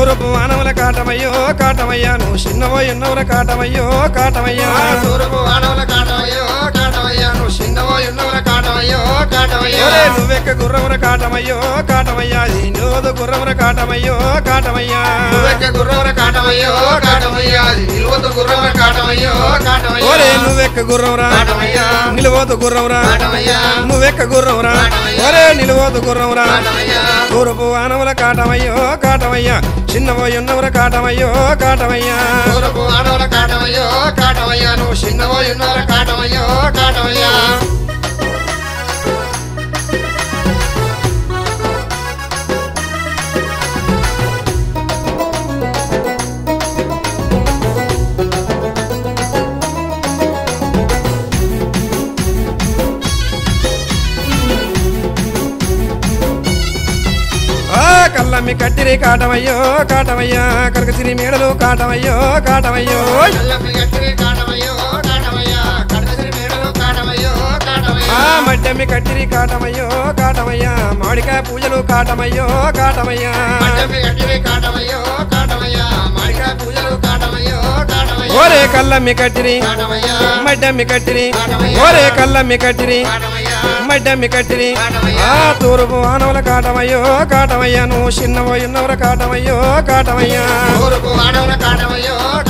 తూరపు వానముల కాటమయ్యో కాటమయ్యా నువ్వు చిన్నవోయి ఉన్నవుల కాటమయ్యో కాటమయ్యా తూర్పు వాడవల కాటమయ్యో కాటమయ్యా నువ్వు చిన్నవో ఎన్నోల కాటమయ్యో కాటమయ్యా ఒరే నువ్వెక్క గుర్రముల కాటమయ్యో కాటమయ్యా అది నువ్వు గుర్రముల కాటమయ్యో కాటమయ్యా నువ్వెక్క గుర్రవర కాటమయ్యో కాటమయ్యా అది నిలువత గుర్రవర కాటమయ్యో కాటమయ్యా ఒరే నువ్వెక్క గుర్రమురా కాటమయ్యా నిలువోతు గుర్రమురా కాటమయ్యా నువ్వెక్క గుర్రమురా కాటమయ్యా. ఒరే నిలువోతు గుర్రమురా కాటమయ్యా తూరపు వానముల కాటమయ్యో కాటమయ్యా చిన్నవోయి ఉన్నవుల కాటమయ్యో కాటమయ్యా తూర్పు వాడవల కాటమయ్యో కాటమయ్యా నువ్వు చిన్నవో ఎన్నోల కాటమయ్యో కాటమయ్యా ఆ కల్లమ్మి కట్టిరి కాటమయ్యో కాటమయ్యా కరకసిరి మేడలు కాటమయ్యో కాటమయ్యో కళ్ళప్పి గట్టిరి కాటమయ్యో కాటమయ్యా కడకసిరి మేడలు కాటమయ్యో కాటమయ్యా ఆ మడ్డమ్మి కట్టిరి కాటమయ్యో కాటమయ్యా మామిడికాయ పూజలు కాటమయ్యో కాటమయ్యా మడ్డప్పి గట్టిరి కాటమయ్యో కాటమయ్యా మాడికాయ పూజలు కాటమయ్యో కాటమయ్యా ఓరే కల్లమ్మి కట్టిరి కాటమయ్యా మడ్డమ్మి కట్టిరి కాటమయ్యా. ఓరే కల్లమ్మి కట్టిరి కాటమయ్యా మడ్డమ్మి కట్టిరి కాటమయ్యా. ఆ తూర్పు వానవుల కాటమయ్యో కాటమయ్యా నువ్వు చిన్నవో ఉన్నవర కాటమయ్యో కాటమయ్యా తూర్పు వాడవల కాటమయ్యో